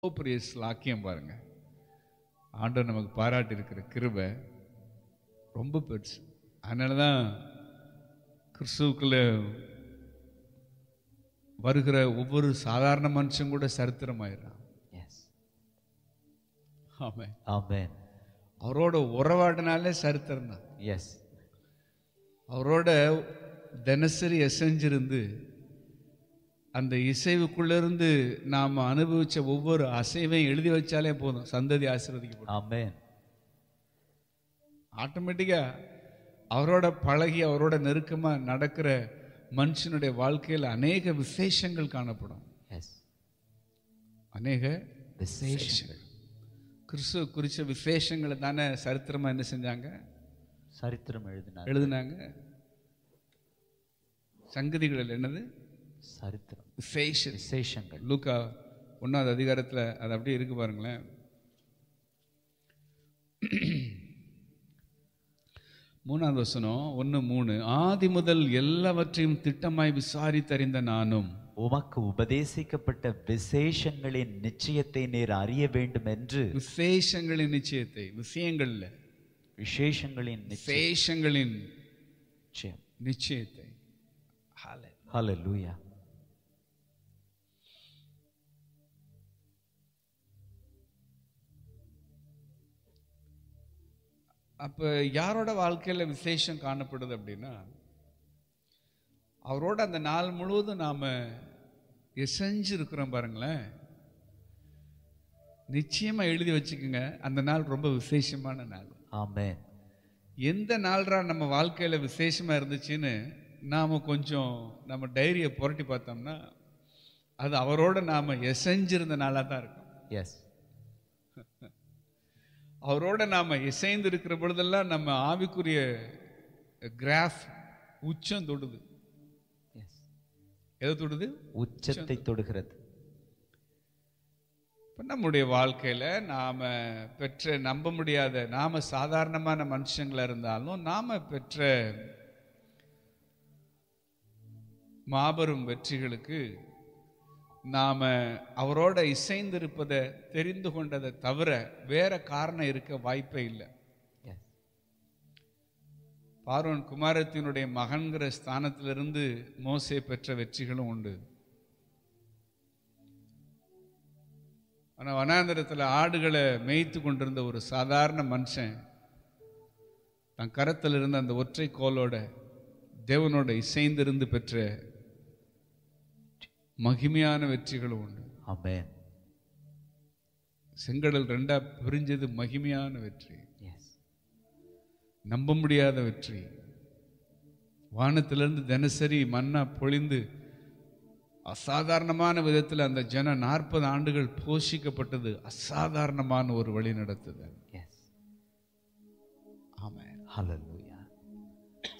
எவ்வளோ பெரிய ஸ்லாக்கியம் பாருங்க ஆண்டவர் நமக்கு பாராட்டி இருக்கிற கிருபை ரொம்ப பெருசு அதனால தான் கிறிஸ்துவுக்குள்ள வருகிற ஒவ்வொரு சாதாரண மனுஷன் கூட சரித்திரமாயிடுறான் Yes. ஆமாம் Amen. அவரோட உறவாடினாலே சரித்திரம் தான் Yes. அவரோட தினசரி எசைஞ்சிருந்து அந்த இசைவுக்குள்ள இருந்து நாம் அனுபவிச்ச ஒவ்வொரு அசைவையும் எழுதி வச்சாலே போதும் சந்ததி ஆசீர்வதிக்கப்படும் Amen. ஆட்டோமேட்டிக்கா அவரோட பழகி அவரோட நெருக்கமா நடக்கிற மனுஷனுடைய வாழ்க்கையில் அநேக விசேஷங்கள் காணப்படும் Yes. அநேக விசேஷங்கள் கிறிஸ்துவ குறிச்ச விசேஷங்களை தானே சரித்திரமா என்ன செஞ்சாங்க சரித்திரம் எழுதினார் எழுதுனாங்க சங்கதிகள் என்னது சரித்திரம் விசேஷம் விசேஷங்கள் லூக்கா ஒன்றாவது அதிகாரத்தில் அது அப்படியே இருக்கு பாருங்களேன் மூணாவது வசனம் ஒன்று மூணு ஆதி முதல் எல்லாவற்றையும் திட்டமாய் விசாரித்தறிந்த நானும் உமக்கு உபதேசிக்கப்பட்ட விசேஷங்களின் நிச்சயத்தை நீர் அறிய வேண்டும் என்று விசேஷங்களின் நிச்சயத்தை விஷயங்கள்ல விசேஷங்களின் விசேஷங்களின் நிச்சயம் நிச்சயத்தை Hallelujah. ஹalleluya அப்போ யாரோட வாழ்க்கையில் விசேஷம் காணப்படுது அப்படின்னா அவரோட அந்த நாள் முழுவதும் நாம் எசைஞ்சிருக்கிறோம் பாருங்களேன் நிச்சயமாக எழுதி வச்சுக்கோங்க அந்த நாள் ரொம்ப விசேஷமான நாள் ஆமென் எந்த நாள்ரா நம்ம வாழ்க்கையில் விசேஷமாக இருந்துச்சுன்னு நாம் கொஞ்சம் நம்ம டைரியை புரட்டி பார்த்தோம்னா அது அவரோட நாம் எசைஞ்சிருந்த நாளாக தான் இருக்கும் எஸ் அவரோட நாம் இசைந்து இருக்கிற பொழுதெல்லாம் நம்ம ஆவிக்குரிய கிராஃப் உச்சம் தொடுது எஸ் எதை தொடுது உச்சத்தை தொடுகிறது இப்போ நம்முடைய வாழ்க்கையில் நாம் பெற்ற நம்ப முடியாத நாம் சாதாரணமான மனுஷங்களா இருந்தாலும் நாம் பெற்ற மாபெரும் வெற்றிகளுக்கு நாம் அவரோட இசைந்திருப்பதை தெரிந்து கொண்டதை தவிர வேற காரணம் இருக்க வாய்ப்பே இல்லை எஸ் பார்வன் குமாரத்தினுடைய மகன்கிற ஸ்தானத்திலிருந்து மோசே பெற்ற வெற்றிகளும் உண்டு ஆனால் வனாந்திரத்தில் ஆடுகளை மேய்த்து கொண்டிருந்த ஒரு சாதாரண மனுஷன் தன் கரத்தில் இருந்த அந்த ஒற்றை கோலோட தேவனோட இசைந்திருந்து பெற்ற மகிமையான வெற்றிகளும் உண்டு ஆமென் செங்கடல் ரெண்டா பிரிஞ்சது மகிமையான வெற்றி எஸ் நம்ப முடியாத வெற்றி வானத்திலிருந்து தினசரி மன்னா பொழிந்து அசாதாரணமான விதத்தில் அந்த ஜன நாற்பது ஆண்டுகள் போஷிக்கப்பட்டது அசாதாரணமான ஒரு வழி நடத்துதல் எஸ் ஆமென் ஹalleluya